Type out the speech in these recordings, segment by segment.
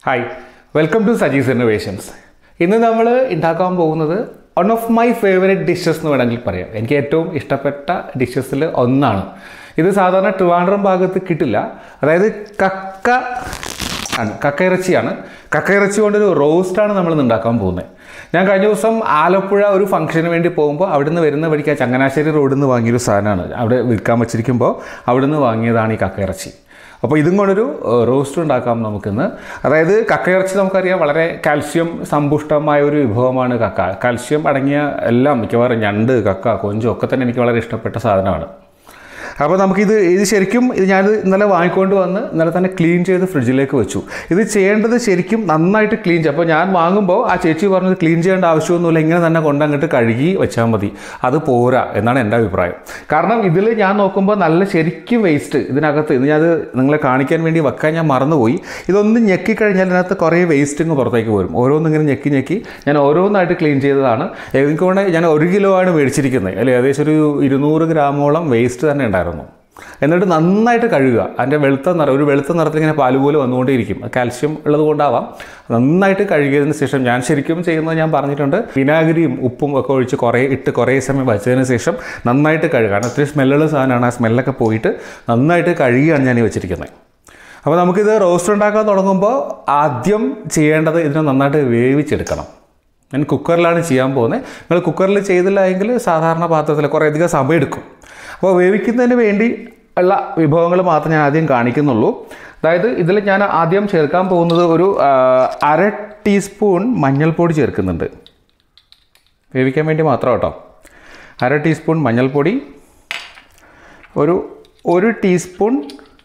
hi welcome to Saji's innovations ഇന്ന് നമ്മൾ ഉണ്ടാക്കാൻ പോകുന്നത് one of my favourite dishes എന്ന് വേണമെങ്കിൽ പറയാം എനിക്ക് ഏറ്റവും ഇഷ്ടപ്പെട്ട ഡിഷസിൽ ഒന്നാണ് ഇത് സാധാരണ ട്രിവാൻഡ്രം ഭാഗത്ത് കിട്ടില്ല അതായത് കക്ക ആണ് കക്കയിറച്ചിയാണ് കക്കയിറച്ചി കൊണ്ടൊരു റോസ്റ്റാണ് നമ്മൾ ഇന്ന് ഉണ്ടാക്കാൻ പോകുന്നത് ഞാൻ കഴിഞ്ഞ ദിവസം ആലപ്പുഴ ഒരു ഫംഗ്ഷന് വേണ്ടി പോകുമ്പോൾ അവിടുന്ന് വരുന്ന വഴിക്ക് ആ ചങ്ങനാശ്ശേരി റോഡിൽ നിന്ന് വാങ്ങിയൊരു സാധനമാണ് അവിടെ വിൽക്കാൻ വെച്ചിരിക്കുമ്പോൾ അവിടുന്ന് വാങ്ങിയതാണ് ഈ കക്കയിറച്ചി അപ്പോൾ ഇതും കൊണ്ടൊരു റോസ്റ്റ് ഉണ്ടാക്കാം നമുക്കിന്ന് അതായത് കക്കയിറച്ചി നമുക്കറിയാം വളരെ കാൽഷ്യം സമ്പുഷ്ടമായ ഒരു വിഭവമാണ് കക്ക കാൽഷ്യം അടങ്ങിയ എല്ലാം മിക്കവാറും ഞണ്ട് കക്ക കൊഞ്ച് ഒക്കെ തന്നെ എനിക്ക് വളരെ ഇഷ്ടപ്പെട്ട സാധനമാണ് അപ്പോൾ നമുക്കിത് ഇത് ശരിക്കും ഇത് ഞാൻ ഇന്നലെ വാങ്ങിക്കൊണ്ട് വന്ന് ഇന്നലെ തന്നെ ക്ലീൻ ചെയ്ത് ഫ്രിഡ്ജിലേക്ക് വെച്ചു ഇത് ചെയ്യേണ്ടത് ശരിക്കും നന്നായിട്ട് ക്ലീൻ ചെയ്യും അപ്പോൾ ഞാൻ വാങ്ങുമ്പോൾ ആ ചേച്ചി പറഞ്ഞത് ക്ലീൻ ചെയ്യേണ്ട ആവശ്യമൊന്നുമില്ല ഇങ്ങനെ തന്നെ കൊണ്ടങ്ങോട്ട് കഴുകി വെച്ചാൽ മതി അത് പോരാ എന്നാണ് എൻ്റെ അഭിപ്രായം കാരണം ഇതിൽ ഞാൻ നോക്കുമ്പോൾ നല്ല ശരിക്കും വേസ്റ്റ് ഇതിനകത്ത് ഇത് ഞാൻ നിങ്ങളെ കാണിക്കാൻ വേണ്ടി വെക്കാൻ ഞാൻ മറന്നുപോയി ഇതൊന്ന് ഞെക്കിക്കഴിഞ്ഞാൽ ഇതിനകത്ത് കുറേ വേസ്റ്റ് ഇങ്ങ് പുറത്തേക്ക് വരും ഓരോന്നിങ്ങനെ ഞെക്കി ഞെക്കി ഞാൻ ഓരോന്നായിട്ട് ക്ലീൻ ചെയ്തതാണ് എനിക്ക് തോന്നുന്നത് ഞാൻ ഒരു കിലോ ആണ് മേടിച്ചിരിക്കുന്നത് അല്ലെ ഏകദേശം ഒരു ഇരുന്നൂറ് ഗ്രാമോളം വേസ്റ്റ് തന്നെ ഉണ്ടായിരുന്നു എന്നിട്ട് നന്നായിട്ട് കഴുകുക അതിൻ്റെ വെളുത്ത നിറം ഒരു വെളുത്ത നിറത്തിൽ ഇങ്ങനെ പാല് പോലെ വന്നുകൊണ്ടേയിരിക്കും കാൽഷ്യം ഉള്ളത് കൊണ്ടാവാം നന്നായിട്ട് കഴുകിയതിന് ശേഷം ഞാൻ ശരിക്കും ചെയ്യുന്നത് ഞാൻ പറഞ്ഞിട്ടുണ്ട് വിനാഗിരിയും ഉപ്പും ഒക്കെ ഒഴിച്ച് കുറേ ഇട്ട് കുറേ സമയം വച്ചതിന് ശേഷം നന്നായിട്ട് കഴുകുക കാരണം ഒത്തിരി സ്മെല്ലുള്ള സാധനമാണ് ആ സ്മെല്ലൊക്കെ പോയിട്ട് നന്നായിട്ട് കഴുകിയാണ് ഞാൻ ഈ വെച്ചിരിക്കുന്നത് അപ്പോൾ നമുക്കിത് റോസ്റ്റ് ഉണ്ടാക്കാൻ തുടങ്ങുമ്പോൾ ആദ്യം ചെയ്യേണ്ടത് ഇതിനെ നന്നായിട്ട് വേവിച്ചെടുക്കണം ഞാൻ കുക്കറിലാണ് ചെയ്യാൻ പോകുന്നത് നിങ്ങൾ കുക്കറിൽ ചെയ്തില്ല എങ്കിൽ സാധാരണ പാത്രത്തിൽ കുറേ അധികം സമയം എടുക്കും അപ്പോൾ വേവിക്കുന്നതിന് വേണ്ടി ഉള്ള വിഭവങ്ങൾ മാത്രം ഞാൻ ആദ്യം കാണിക്കുന്നുള്ളൂ അതായത് ഇതിൽ ഞാൻ ആദ്യം ചേർക്കാൻ പോകുന്നത് ഒരു ആ, അര ടീസ്പൂൺ മഞ്ഞൾപ്പൊടി ചേർക്കുന്നുണ്ട് വേവിക്കാൻ വേണ്ടി മാത്രം കേട്ടോ അര ടീസ്പൂൺ മഞ്ഞൾപ്പൊടി ഒരു ഒരു ടീസ്പൂൺ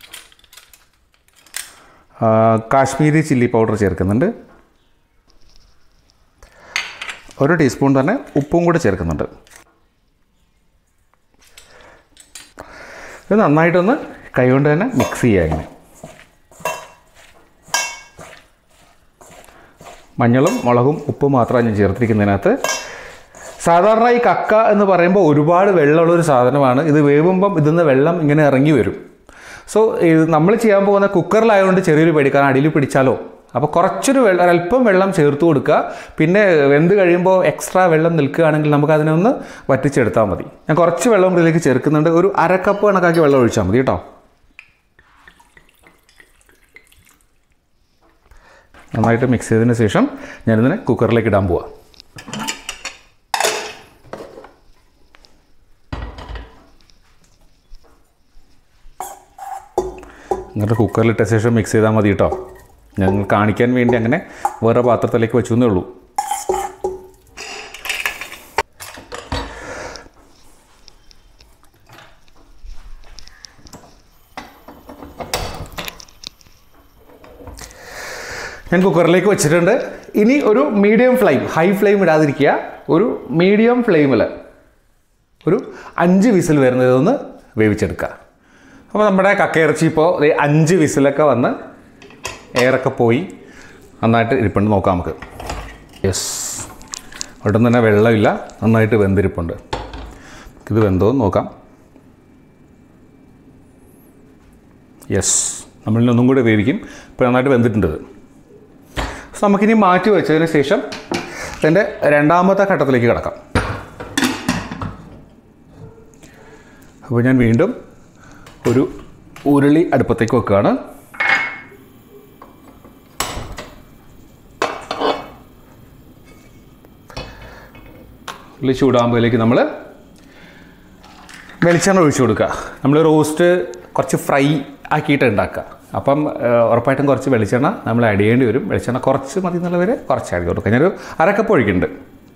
ആ, കാശ്മീരി ചില്ലി പൗഡർ ചേർക്കുന്നുണ്ട് ഒരു ടീസ്പൂൺ തന്നെ ഉപ്പും കൂടെ ചേർക്കുന്നുണ്ട് ഇത് നന്നായിട്ടൊന്ന് കൈകൊണ്ട് തന്നെ മിക്സ് ചെയ്യുക ഇങ്ങനെ മഞ്ഞളും മുളകും ഉപ്പും മാത്രമാണ് ഞാൻ ചേർത്തിരിക്കുന്നതിനകത്ത് സാധാരണ ഈ കക്ക എന്ന് പറയുമ്പോൾ ഒരുപാട് വെള്ളമുള്ളൊരു സാധനമാണ് ഇത് വേവുമ്പം ഇതിൽ നിന്ന് വെള്ളം ഇങ്ങനെ ഇറങ്ങി വരും സോ ഇത് നമ്മൾ ചെയ്യാൻ പോകുന്ന കുക്കറിലായതുകൊണ്ട് ചെറിയൊരു പേടി കാരണം അടിയിൽ പിടിച്ചാലോ അപ്പോൾ കുറച്ചൊരു വെള്ളം ഒരല്പം വെള്ളം ചേർത്ത് കൊടുക്കുക പിന്നെ വെന്ത് കഴിയുമ്പോൾ എക്സ്ട്രാ വെള്ളം നിൽക്കുകയാണെങ്കിൽ നമുക്ക് അതിനെ ഒന്ന് വറ്റിച്ചെടുത്താൽ മതി ഞാൻ കുറച്ച് വെള്ളം കൂടി ഇതിലേക്ക് ചേർക്കുന്നുണ്ട് ഒരു അര കപ്പ് കണക്കാക്കി വെള്ളം ഒഴിച്ചാൽ മതി കേട്ടോ നന്നായിട്ട് മിക്സ് ചെയ്തതിന് ശേഷം ഞാനിതിനെ കുക്കറിലേക്ക് ഇടാൻ പോവാം എന്നിട്ട് കുക്കറിലിട്ട ശേഷം മിക്സ് ചെയ്താൽ മതി കേട്ടോ ഞങ്ങൾ കാണിക്കാൻ വേണ്ടി അങ്ങനെ വേറെ പാത്രത്തിലേക്ക് വെച്ചു എന്നേ ഉള്ളൂ ഞാൻ കുക്കറിലേക്ക് വെച്ചിട്ടുണ്ട് ഇനി ഒരു മീഡിയം ഫ്ലെയിം ഹൈ ഫ്ലെയിം ഇടാതിരിക്കുക ഒരു മീഡിയം ഫ്ലെയിമിൽ ഒരു അഞ്ച് വിസിൽ വരുന്നതൊന്ന് വേവിച്ചെടുക്കുക അപ്പോൾ നമ്മുടെ കക്കയിറച്ചി ഇപ്പോൾ ദേ അഞ്ച് വിസിലൊക്കെ വന്ന് എയറൊക്കെ പോയി നന്നായിട്ട് ഇരിപ്പുണ്ട് നോക്കാം നമുക്ക് യെസ് ഒട്ടും തന്നെ വെള്ളമില്ല നന്നായിട്ട് വെന്തിരിപ്പുണ്ട് ഇത് വെന്തോ എന്ന് നോക്കാം യെസ് നമ്മളിനി ഒന്നും കൂടെ വേവിക്കും ഇപ്പോൾ നന്നായിട്ട് വെന്തിട്ടുണ്ട് ഇത് സോ നമുക്കിനി മാറ്റി വെച്ചതിന് ശേഷം ഇതിൻ്റെ രണ്ടാമത്തെ ഘട്ടത്തിലേക്ക് കിടക്കാം അപ്പോൾ ഞാൻ വീണ്ടും ഒരു ഉരുളി അടുപ്പത്തേക്ക് വെക്കുകയാണ് ഉരുളി ചൂടാകുമ്പോഴേക്ക് നമ്മൾ വെളിച്ചെണ്ണ ഒഴിച്ചു കൊടുക്കുക നമ്മൾ റോസ്റ്റ് കുറച്ച് ഫ്രൈ ആക്കിയിട്ട് ഉണ്ടാക്കുക അപ്പം ഏഹ്, ഉറപ്പായിട്ടും കുറച്ച് വെളിച്ചെണ്ണ നമ്മൾ ആഡ് ചെയ്യേണ്ടി വരും വെളിച്ചെണ്ണ കുറച്ച് മതി എന്നുള്ളവർ കുറച്ച് ആഡ് ചെയ്ത് കൊടുക്കുക ഞാനൊരു അരക്കപ്പ് ഒഴിക്കുന്നുണ്ട്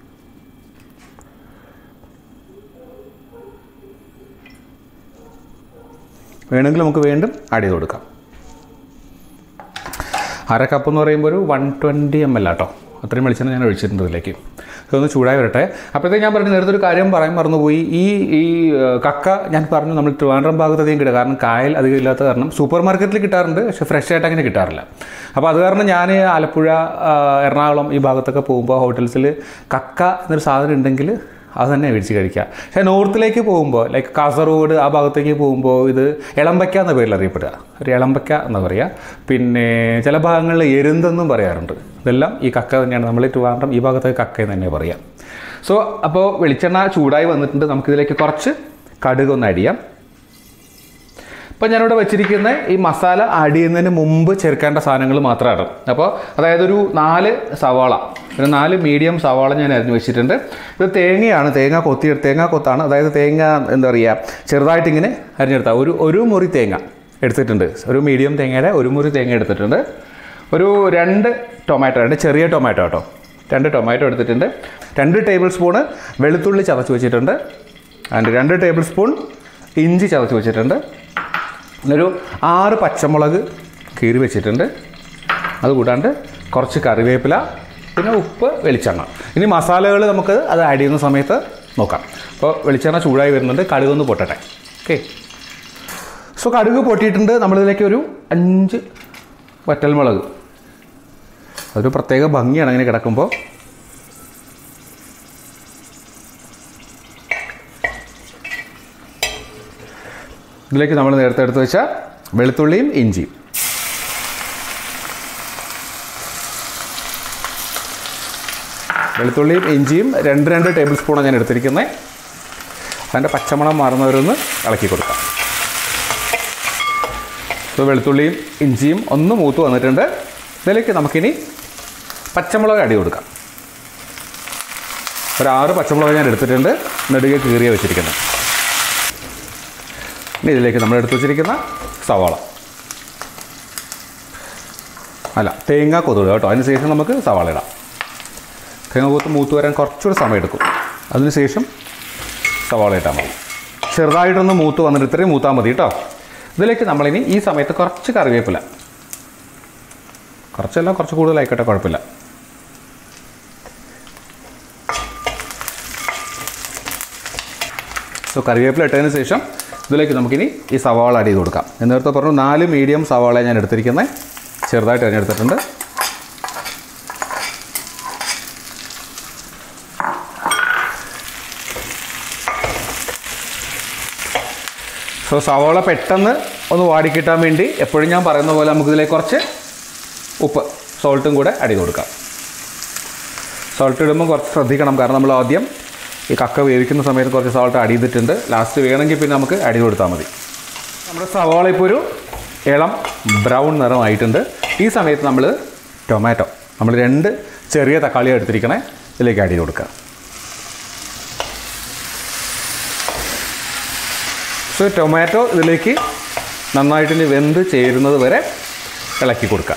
വേണമെങ്കിൽ നമുക്ക് വീണ്ടും ആഡ് ചെയ്ത് കൊടുക്കാം അര കപ്പ് എന്ന് പറയുമ്പോൾ ഒരു വൺ ട്വൻറ്റി എം എൽ ആട്ടോ അത്രയും വെളിച്ചെണ്ണ ഞാൻ ഒഴിച്ചിട്ടുണ്ട് ഇതിലേക്ക് ഇതൊന്ന് ചൂടായി വരട്ടെ അപ്പോഴത്തേക്ക് ഞാൻ പറഞ്ഞു നേരത്തെ ഒരു കാര്യം പറയാൻ മറന്നുപോയി ഈ ഈ ഏഹ്, കക്ക ഞാൻ പറഞ്ഞു നമ്മൾ ട്രിവാൻഡ്രം ഭാഗത്ത് അധികം കിട്ടുക കാരണം കായൽ അധികം ഇല്ലാത്ത കാരണം സൂപ്പർ മാർക്കറ്റിൽ കിട്ടാറുണ്ട് പക്ഷേ ഫ്രഷ് ആയിട്ട് അങ്ങനെ കിട്ടാറില്ല അപ്പോൾ അത് കാരണം ഞാൻ ആലപ്പുഴ ആ, എറണാകുളം ഈ ഭാഗത്തൊക്കെ പോകുമ്പോൾ ഹോട്ടൽസിൽ കക്ക എന്നൊരു സാധനം ഉണ്ടെങ്കിൽ അത് തന്നെ മേടിച്ച് കഴിക്കുക പക്ഷേ നോർത്തിലേക്ക് പോകുമ്പോൾ ലൈക്ക് കാസർഗോഡ് ആ ഭാഗത്തേക്ക് പോകുമ്പോൾ ഇത് ഇളമ്പയ്ക്ക എന്ന പേരിൽ അറിയപ്പെടുക ഒരു ഇളമ്പയ്ക്ക എന്ന് പറയുക പിന്നെ ചില ഭാഗങ്ങളിൽ എരുന്തെന്നും പറയാറുണ്ട് ഇതെല്ലാം ഈ കക്ക തന്നെയാണ് നമ്മൾ ട്രിവാൻഡ്രം ഈ ഭാഗത്തേക്ക് കക്ക എന്ന് തന്നെ പറയാം സോ അപ്പോൾ വെളിച്ചെണ്ണ ചൂടായി വന്നിട്ടുണ്ട് നമുക്കിതിലേക്ക് കുറച്ച് കടുക് ഒന്ന് അടിയാം അപ്പോൾ ഞാനിവിടെ വെച്ചിരിക്കുന്ന ഈ മസാല ആഡ് ചെയ്യുന്നതിന് മുമ്പ് ചേർക്കേണ്ട സാധനങ്ങൾ മാത്രമാണ് അപ്പോൾ അതായത് ഒരു നാല് സവാള ഒരു നാല് മീഡിയം സവാള ഞാൻ അരിഞ്ഞ് വെച്ചിട്ടുണ്ട് ഇത് തേങ്ങയാണ് തേങ്ങ കൊത്തി തേങ്ങ കൊത്താണ് അതായത് തേങ്ങ എന്താ പറയുക ചെറുതായിട്ട് ഇങ്ങനെ അരിഞ്ഞെടുത്താൽ ഒരു ഒരു മുറി തേങ്ങ എടുത്തിട്ടുണ്ട് ഒരു മീഡിയം തേങ്ങയുടെ ഒരു മുറി തേങ്ങ എടുത്തിട്ടുണ്ട് ഒരു രണ്ട് ടൊമാറ്റോ രണ്ട് ചെറിയ ടൊമാറ്റോ കേട്ടോ രണ്ട് ടൊമാറ്റോ എടുത്തിട്ടുണ്ട് രണ്ട് ടേബിൾ സ്പൂണ് വെളുത്തുള്ളി ചതച്ച് വെച്ചിട്ടുണ്ട് ആൻഡ് രണ്ട് ടേബിൾ സ്പൂൺ ഇഞ്ചി ചതച്ച് വെച്ചിട്ടുണ്ട് ഒരു ആറ് പച്ചമുളക് കീറി വെച്ചിട്ടുണ്ട് അത് കൂടാണ്ട് കുറച്ച് കറിവേപ്പില പിന്നെ ഉപ്പ് വെളിച്ചെണ്ണ ഇനി മസാലകൾ നമുക്ക് അത് ആഡ് ചെയ്യുന്ന സമയത്ത് നോക്കാം അപ്പോൾ വെളിച്ചെണ്ണ ചൂടായി വരുന്നുണ്ട് കടുകൊന്ന് പൊട്ടട്ടെ ഓക്കെ സോ കടുക് പൊട്ടിയിട്ടുണ്ട് നമ്മളിതിലേക്ക് ഒരു അഞ്ച് വറ്റൽമുളക് അതൊരു പ്രത്യേക ഭംഗിയാണ് അങ്ങനെ കിടക്കുമ്പോൾ ഇതിലേക്ക് നമ്മൾ നേരത്തെ എടുത്ത് വെച്ച വെളുത്തുള്ളിയും ഇഞ്ചിയും വെളുത്തുള്ളിയും ഇഞ്ചിയും രണ്ട് രണ്ട് ടേബിൾ സ്പൂണാണ് ഞാൻ എടുത്തിരിക്കുന്നത് അതിൻ്റെ പച്ചമണം മാറുന്നവരൊന്ന് ഇളക്കി കൊടുക്കാം ഇപ്പോൾ വെളുത്തുള്ളിയും ഇഞ്ചിയും ഒന്ന് മൂത്ത് വന്നിട്ടുണ്ട് ഇതിലേക്ക് നമുക്കിനി പച്ചമുളക് അടി കൊടുക്കാം ഒരു ആറ് പച്ചമുളക് ഞാൻ എടുത്തിട്ടുണ്ട് നെടുകെ കീറിയ വെച്ചിരിക്കുന്നത് ഇനി ഇതിലേക്ക് നമ്മൾ എടുത്തു വച്ചിരിക്കുന്ന സവാള അല്ല തേങ്ങ കൊതുക കേട്ടോ അതിനുശേഷം നമുക്ക് സവാള ഇടാം തേങ്ങ കൊത്ത് മൂത്ത് വരാൻ കുറച്ചുകൂടി സമയം എടുക്കും അതിനുശേഷം സവാള ഇട്ടാൽ മതി ചെറുതായിട്ടൊന്ന് മൂത്ത് വന്നിട്ട് ഇത്രയും മൂത്താൽ മതി കേട്ടോ ഇതിലേക്ക് നമ്മളിനി ഈ സമയത്ത് കുറച്ച് കറിവേപ്പില കുറച്ചല്ല കുറച്ച് കൂടുതലായിക്കോട്ടെ കുഴപ്പമില്ല സോ കറിവേപ്പില ഇട്ടതിന് ശേഷം ഇതിലേക്ക് നമുക്കിനി ഈ സവാള ആഡ് ചെയ്ത് കൊടുക്കാം ഞാൻ നേരത്തെ പറഞ്ഞു നാല് മീഡിയം സവാള ഞാൻ എടുത്തിരിക്കുന്നത് ചെറുതായിട്ട് തിരഞ്ഞെടുത്തിട്ടുണ്ട് സോ സവാള പെട്ടെന്ന് ഒന്ന് വാടിക്കിട്ടാൻ വേണ്ടി എപ്പോഴും ഞാൻ പറയുന്ന പോലെ നമുക്കിതിലേക്ക് കുറച്ച് ഉപ്പ് സോൾട്ടും കൂടെ ആഡ് ചെയ്ത് കൊടുക്കാം സോൾട്ട് ഇടുമ്പോൾ കുറച്ച് ശ്രദ്ധിക്കണം കാരണം നമ്മൾ ആദ്യം ഈ കക്ക വേവിക്കുന്ന സമയത്ത് കുറച്ച് സോൾട്ട് ആഡ് ചെയ്തിട്ടുണ്ട് ലാസ്റ്റ് വേണമെങ്കിൽ പിന്നെ നമുക്ക് ആഡ് ചെയ്ത് കൊടുത്താൽ മതി നമ്മുടെ സവാള ഇപ്പോൾ ഒരു ഇളം ബ്രൗൺ നിറമായിട്ടുണ്ട് ഈ സമയത്ത് നമ്മൾ ടൊമാറ്റോ നമ്മൾ രണ്ട് ചെറിയ തക്കാളി എടുത്തിരിക്കണേ ഇതിലേക്ക് ആഡ് ചെയ്ത് കൊടുക്കുക സോ ടൊമാറ്റോ ഇതിലേക്ക് നന്നായിട്ട് ഇനി വെന്ത് ചേരുന്നത് വരെ ഇളക്കി കൊടുക്കുക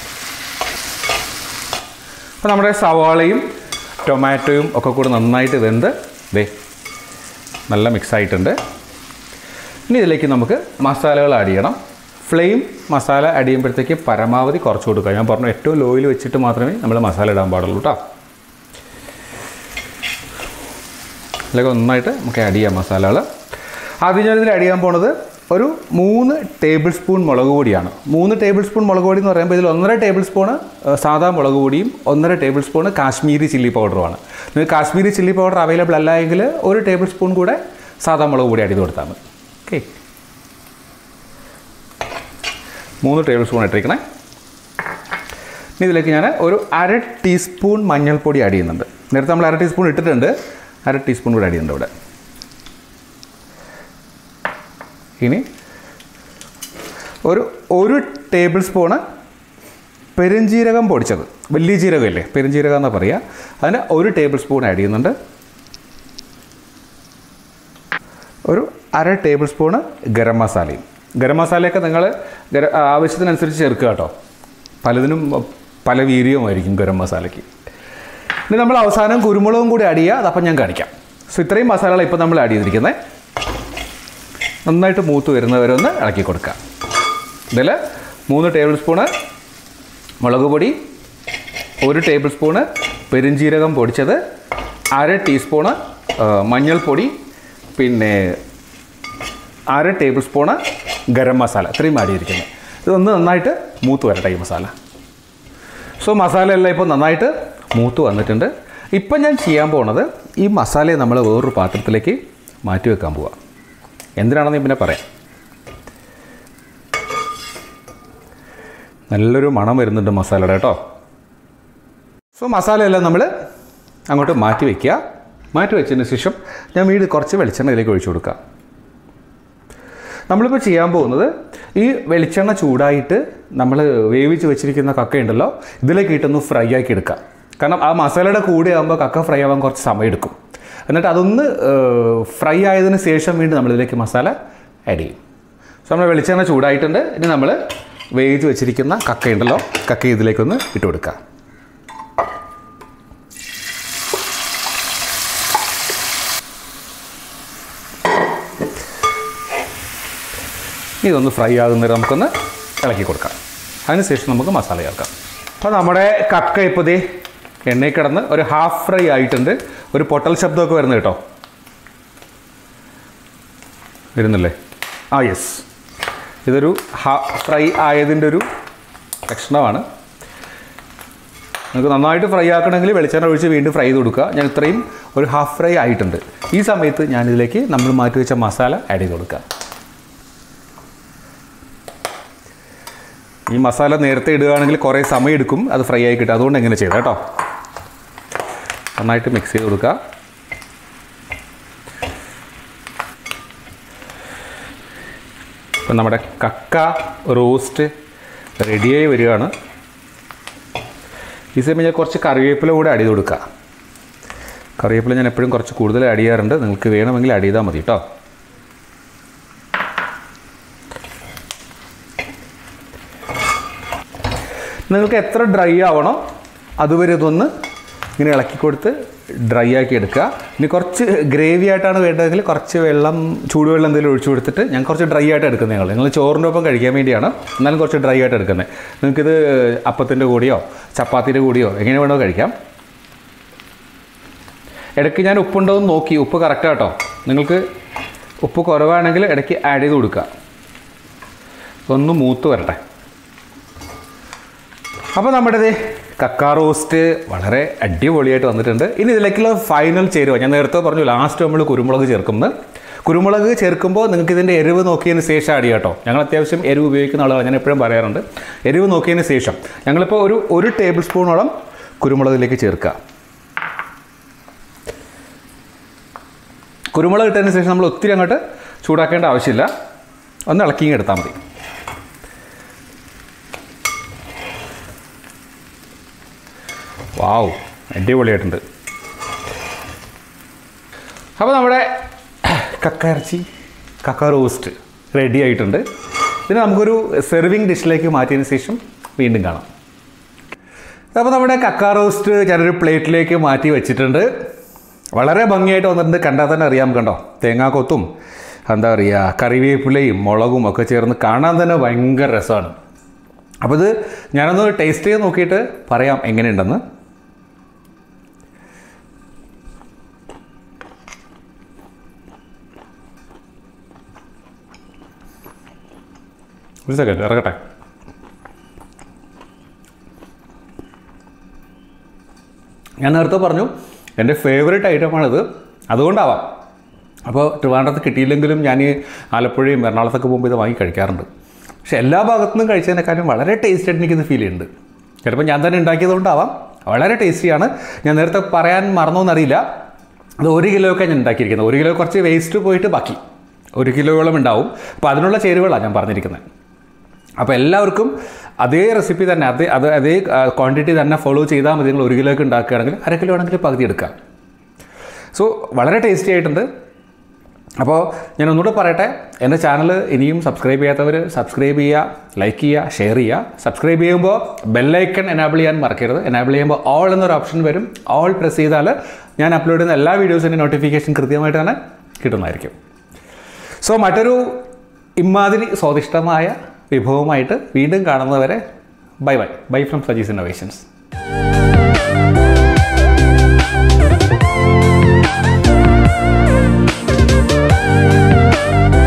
അപ്പോൾ നമ്മുടെ സവാളയും ടൊമാറ്റോയും ഒക്കെ കൂടെ നന്നായിട്ട് വെന്ത് ദേ നല്ല മിക്സ് ആയിട്ടുണ്ട് ഇനി ഇതിലേക്ക് നമുക്ക് മസാലകൾ ആഡ് ചെയ്യണം ഫ്ലെയിം മസാല ആഡ് ചെയ്യുമ്പോഴത്തേക്ക് പരമാവധി കുറച്ച് കൊടുക്കുക ഞാൻ പറഞ്ഞു ഏറ്റവും ലോയിൽ വെച്ചിട്ട് മാത്രമേ നമ്മൾ മസാല ഇടാൻ പാടുള്ളൂ കേട്ടോ ഇതിലേക്ക് നന്നായിട്ട് നമുക്ക് ആഡ് ചെയ്യാം മസാലകൾ ആദ്യം ഞാനിതിൽ ആഡ് ചെയ്യാൻ പോണത് ഒരു മൂന്ന് ടേബിൾ സ്പൂൺ മുളക് പൊടിയാണ് മൂന്ന് ടേബിൾ സ്പൂൺ മുളക് പൊടി എന്ന് പറയുമ്പോൾ ഇതിൽ ഒന്നര ടേബിൾ സ്പൂണ് ഏഹ്, സാദാ മുളക് പൊടിയും ഒന്നര ടേബിൾ സ്പൂണ് കാശ്മീരി ചില്ലി പൗഡറുമാണ് നിങ്ങൾക്ക് കാശ്മീരി ചില്ലി പൗഡർ അവൈലബിൾ അല്ല എങ്കിൽ ഒരു ടേബിൾ സ്പൂൺ കൂടെ സാദാ മുളക് പൊടി ആഡ് ചെയ്ത് കൊടുത്താൽ മതി ഓക്കെ മൂന്ന് ടേബിൾ സ്പൂൺ ഇട്ടിരിക്കണേ ഇനി ഇതിലേക്ക് ഞാൻ ഒരു അര ടീസ്പൂൺ മഞ്ഞൾപ്പൊടി ആഡ് ചെയ്യുന്നുണ്ട് നേരത്തെ നമ്മൾ അര ടീസ്പൂൺ ഇട്ടിട്ടുണ്ട് അര ടീസ്പൂൺ കൂടെ ആഡ് ചെയ്യുന്നുണ്ട് ഇവിടെ ഇനി ഒരു ഒരു ടേബിൾ സ്പൂണ് പെരുംജീരകം പൊടിച്ചത് വലിയ ജീരകം ഇല്ലേ പെരുംജീരകം എന്നാ പറയുക അതിന് ഒരു ടേബിൾ സ്പൂൺ ആഡ് ചെയ്യുന്നുണ്ട് ഒരു അര ടേബിൾ സ്പൂണ് ഗരം മസാലയും ഗരം മസാലയൊക്കെ നിങ്ങൾ ഗര ആവശ്യത്തിനനുസരിച്ച് ചേർക്കുക കേട്ടോ പലതിനും പല വീര്യവുമായിരിക്കും ഗരം മസാലയ്ക്ക് ഇനി നമ്മൾ അവസാനം കുരുമുളകും കൂടി ആഡ് ചെയ്യുക അതപ്പം ഞാൻ കാണിക്കാം സോ ഇത്രയും മസാലകൾ ഇപ്പോൾ നമ്മൾ ആഡ് ചെയ്തിരിക്കുന്നത് നന്നായിട്ട് മൂത്ത് വരുന്നവരെ ഒന്ന് ഇളക്കി കൊടുക്കുക ഇതിൽ മൂന്ന് ടേബിൾ സ്പൂണ് മുളക് പൊടി ഒരു ടേബിൾ സ്പൂണ് പെരുംജീരകം പൊടിച്ചത് അര ടീസ്പൂണ് ആ, മഞ്ഞൾപ്പൊടി പിന്നെ അര ടേബിൾ സ്പൂണ് ഗരം മസാല ഇത്രയും ആഡ് ചെയ്തിരിക്കുന്നത് ഇതൊന്ന് നന്നായിട്ട് മൂത്ത് വരട്ടെ ഈ മസാല സോ മസാല എല്ലാം ഇപ്പോൾ നന്നായിട്ട് മൂത്ത് വന്നിട്ടുണ്ട് ഇപ്പം ഞാൻ ചെയ്യാൻ പോണത് ഈ മസാലയെ നമ്മൾ വേറൊരു പാത്രത്തിലേക്ക് മാറ്റി വെക്കാൻ പോവാം എന്തിനാണെന്ന് ഞാൻ പിന്നെ പറയാം നല്ലൊരു മണം വരുന്നുണ്ട് മസാലയുടെ കേട്ടോ സോ മസാലയെല്ലാം നമ്മൾ അങ്ങോട്ട് മാറ്റി വയ്ക്കുക മാറ്റി വെച്ചതിന് ശേഷം ഞാൻ വീട് കുറച്ച് വെളിച്ചെണ്ണ ഇതിലേക്ക് ഒഴിച്ചു കൊടുക്കാം നമ്മളിപ്പോൾ ചെയ്യാൻ പോകുന്നത് ഈ വെളിച്ചെണ്ണ ചൂടായിട്ട് നമ്മൾ വേവിച്ച് വെച്ചിരിക്കുന്ന കക്ക ഉണ്ടല്ലോ ഇതിലേക്ക് ഇട്ടൊന്ന് ഫ്രൈ ആക്കി എടുക്കാം കാരണം ആ മസാലയുടെ കൂടെ ആകുമ്പോൾ കക്ക ഫ്രൈ ആവാൻ കുറച്ച് സമയം എടുക്കും എന്നിട്ട് അതൊന്ന് ഫ്രൈ ആയതിനു ശേഷം വീണ്ടും നമ്മളിതിലേക്ക് മസാല ആഡ് ചെയ്യും സോ നമ്മൾ വെളിച്ചെണ്ണ ചൂടായിട്ടുണ്ട് ഇനി നമ്മൾ വേവിച്ച് വെച്ചിരിക്കുന്ന കക്ക ഉണ്ടല്ലോ കക്ക ഇതിലേക്കൊന്ന് ഇട്ട് കൊടുക്കാം ഇതൊന്ന് ഫ്രൈ ആകുന്നവരെ നമുക്കൊന്ന് ഇളക്കി കൊടുക്കാം അതിനുശേഷം നമുക്ക് മസാല ചേർക്കാം അപ്പോൾ നമ്മുടെ കക്ക ഇപ്പോൾ ദേ എണ്ണയിൽ കിടന്ന് ഒരു ഹാഫ് ഫ്രൈ ആയിട്ടുണ്ട് ഒരു പൊട്ടൽ ശബ്ദമൊക്കെ വരുന്നത് കേട്ടോ വരുന്നില്ലേ ആ യെസ് ഇതൊരു ഹാഫ് ഫ്രൈ ആയതിൻ്റെ ഒരു ലക്ഷണമാണ് നിങ്ങൾക്ക് നന്നായിട്ട് ഫ്രൈ ആക്കണമെങ്കിൽ വെളിച്ചെണ്ണ ഒഴിച്ച് വീണ്ടും ഫ്രൈ ചെയ്ത് കൊടുക്കുക ഞാൻ ഇത്രയും ഒരു ഹാഫ് ഫ്രൈ ആയിട്ടുണ്ട് ഈ സമയത്ത് ഞാനിതിലേക്ക് നമ്മൾ മാറ്റി വെച്ച മസാല ആഡ് ചെയ്ത് കൊടുക്കുക ഈ മസാല നേരത്തെ ഇടുകയാണെങ്കിൽ കുറേ സമയം എടുക്കും അത് ഫ്രൈ ആയി കിട്ടും അതുകൊണ്ട് എങ്ങനെ ചെയ്താൽ കേട്ടോ നന്നായിട്ട് മിക്സ് ചെയ്ത് കൊടുക്കുക ഇപ്പം നമ്മുടെ കക്ക റോസ്റ്റ് റെഡിയായി വരികയാണ് ഈ സമയം ഞാൻ കുറച്ച് കറിവേപ്പില കൂടെ ആഡ് ചെയ്ത് കൊടുക്കുക കറിവേപ്പില ഞാൻ എപ്പോഴും കുറച്ച് കൂടുതൽ ആഡ് ചെയ്യാറുണ്ട് നിങ്ങൾക്ക് വേണമെങ്കിൽ ആഡ് ചെയ്താൽ മതി കേട്ടോ നിങ്ങൾക്ക് എത്ര ഡ്രൈ ആവണോ അതുവരെ ഇതൊന്ന് ഇങ്ങനെ ഇളക്കി കൊടുത്ത് ഡ്രൈ ആക്കി എടുക്കുക ഇനി കുറച്ച് ഗ്രേവി ആയിട്ടാണ് വേണ്ടതെങ്കിൽ കുറച്ച് വെള്ളം ചൂടുവെള്ളം എന്തെങ്കിലും ഒഴിച്ചു കൊടുത്തിട്ട് ഞാൻ കുറച്ച് ഡ്രൈ ആയിട്ട് എടുക്കുന്നത് ഞങ്ങൾ നിങ്ങൾ ചോറിൻ്റെ ഒപ്പം കഴിക്കാൻ വേണ്ടിയാണ് എന്നാലും കുറച്ച് ഡ്രൈ ആയിട്ട് എടുക്കുന്നത് നിങ്ങൾക്കിത് അപ്പത്തിൻ്റെ കൂടിയോ ചപ്പാത്തിൻ്റെ കൂടിയോ എങ്ങനെ വേണോ കഴിക്കാം ഇടയ്ക്ക് ഞാൻ ഉപ്പുണ്ടോ എന്ന് നോക്കി ഉപ്പ് കറക്റ്റ് കേട്ടോ നിങ്ങൾക്ക് ഉപ്പ് കുറവാണെങ്കിൽ ഇടയ്ക്ക് ആഡ് ചെയ്ത് കൊടുക്കുക ഒന്ന് മൂത്ത് വരട്ടെ അപ്പോൾ നമ്മുടെ ഇത് കക്ക റോസ്റ്റ് വളരെ അടിപൊളിയായിട്ട് വന്നിട്ടുണ്ട് ഇനി ഇതിലേക്കുള്ള ഫൈനൽ ചേരുവ ഞാൻ നേരത്തെ പറഞ്ഞു ലാസ്റ്റ് നമ്മൾ കുരുമുളക് ചേർക്കുന്നത് കുരുമുളക് ചേർക്കുമ്പോൾ നിങ്ങൾക്ക് ഇതിൻ്റെ എരിവ് നോക്കിയതിന് ശേഷം ആഡ് ചെയ്യാം കേട്ടോ ഞങ്ങൾ അത്യാവശ്യം എരിവ് ഉപയോഗിക്കുന്ന ആളുകൾ ഞാൻ എപ്പോഴും പറയാറുണ്ട് എരിവ് നോക്കിയതിന് ശേഷം ഞങ്ങളിപ്പോൾ ഒരു ഒരു ടേബിൾ സ്പൂണോളം കുരുമുളകിലേക്ക് ചേർക്കുക കുരുമുളക് ഇട്ടതിന് ശേഷം നമ്മൾ ഒത്തിരി അങ്ങോട്ട് ചൂടാക്കേണ്ട ആവശ്യമില്ല ഒന്ന് ഇളക്കിയും എടുത്താൽ മതി വാവ് അടിപൊളിയായിട്ടുണ്ട് അപ്പോൾ നമ്മുടെ കക്ക ഇറച്ചി കക്ക റോസ്റ്റ് റെഡി ആയിട്ടുണ്ട് ഇതിന് നമുക്കൊരു സെർവിങ് ഡിഷിലേക്ക് മാറ്റിയതിന് ശേഷം വീണ്ടും കാണാം അപ്പോൾ നമ്മുടെ കക്ക റോസ്റ്റ് ഞാനൊരു പ്ലേറ്റിലേക്ക് മാറ്റി വെച്ചിട്ടുണ്ട് വളരെ ഭംഗിയായിട്ട് വന്നിട്ടുണ്ട് കണ്ടാൽ തന്നെ അറിയാം കണ്ടോ തേങ്ങാക്കൊത്തും എന്താ പറയുക കറിവേപ്പിലയും മുളകും ഒക്കെ ചേർന്ന് കാണാൻ തന്നെ ഭയങ്കര രസമാണ് അപ്പോൾ ഇത് ഞാനൊന്ന് ടേസ്റ്റ് ചെയ്ത് നോക്കിയിട്ട് പറയാം എങ്ങനെയുണ്ടെന്ന് ഒരു സെക്കൻഡ് ഇറങ്ങട്ടെ ഞാൻ നേരത്തെ പറഞ്ഞു എൻ്റെ ഫേവറേറ്റ് ഐറ്റമാണിത് അതുകൊണ്ടാവാം അപ്പോൾ ട്രിവാൻഡ്രത്ത് കിട്ടിയില്ലെങ്കിലും ഞാൻ ഈ ആലപ്പുഴയും എറണാകുളത്തൊക്കെ പോകുമ്പോൾ ഇത് വാങ്ങി കഴിക്കാറുണ്ട് പക്ഷെ എല്ലാ ഭാഗത്തുനിന്നും കഴിച്ചതിനേക്കാളും വളരെ ടേസ്റ്റ് ആയിട്ട് എനിക്കിത് ഫീൽ ചെയ്യുന്നുണ്ട് ചിലപ്പോൾ ഞാൻ തന്നെ ഉണ്ടാക്കിയതുകൊണ്ടാവാം വളരെ ടേസ്റ്റിയാണ് ഞാൻ നേരത്തെ പറയാൻ മറന്നോന്നറിയില്ല അത് ഒരു കിലോ ഒക്കെ ഞാൻ ഉണ്ടാക്കിയിരിക്കുന്നത് ഒരു കിലോ കുറച്ച് വേസ്റ്റ് പോയിട്ട് ബാക്കി ഒരു കിലോയോളം ഉണ്ടാവും അപ്പോൾ അതിനുള്ള ചേരുവകളാണ് ഞാൻ പറഞ്ഞിരിക്കുന്നത് അപ്പോൾ എല്ലാവർക്കും അതേ റെസിപ്പി തന്നെ അതേ അത് അതേ ക്വാണ്ടിറ്റി തന്നെ ഫോളോ ചെയ്താൽ മതി നിങ്ങൾ ഒരു കിലോ ഒക്കെ ഉണ്ടാക്കുകയാണെങ്കിൽ അര കിലോ ആണെങ്കിൽ പകുതി എടുക്കാം സോ വളരെ ടേസ്റ്റി ആയിട്ടുണ്ട് അപ്പോൾ ഞാൻ ഒന്നുകൂടെ പറയട്ടെ എൻ്റെ ചാനൽ ഇനിയും സബ്സ്ക്രൈബ് ചെയ്യാത്തവർ സബ്സ്ക്രൈബ് ചെയ്യുക ലൈക്ക് ചെയ്യുക ഷെയർ ചെയ്യുക സബ്സ്ക്രൈബ് ചെയ്യുമ്പോൾ ബെല്ലൈക്കൺ എനാബിൾ ചെയ്യാൻ മറക്കരുത് എനാബിൾ ചെയ്യുമ്പോൾ ഓൾ എന്നൊരു ഓപ്ഷൻ വരും ഓൾ പ്രസ് ചെയ്താൽ ഞാൻ അപ്ലോഡ് ചെയ്യുന്ന എല്ലാ വീഡിയോസിൻ്റെ നോട്ടിഫിക്കേഷൻ കൃത്യമായിട്ട് തന്നെ കിട്ടുന്നതായിരിക്കും സോ മറ്റൊരു ഇമാതിരി സ്വാദിഷ്ടമായ വിഭവമായിട്ട് വീണ്ടും കാണുന്നവരെ bye bye bye from Saji's innovations Thank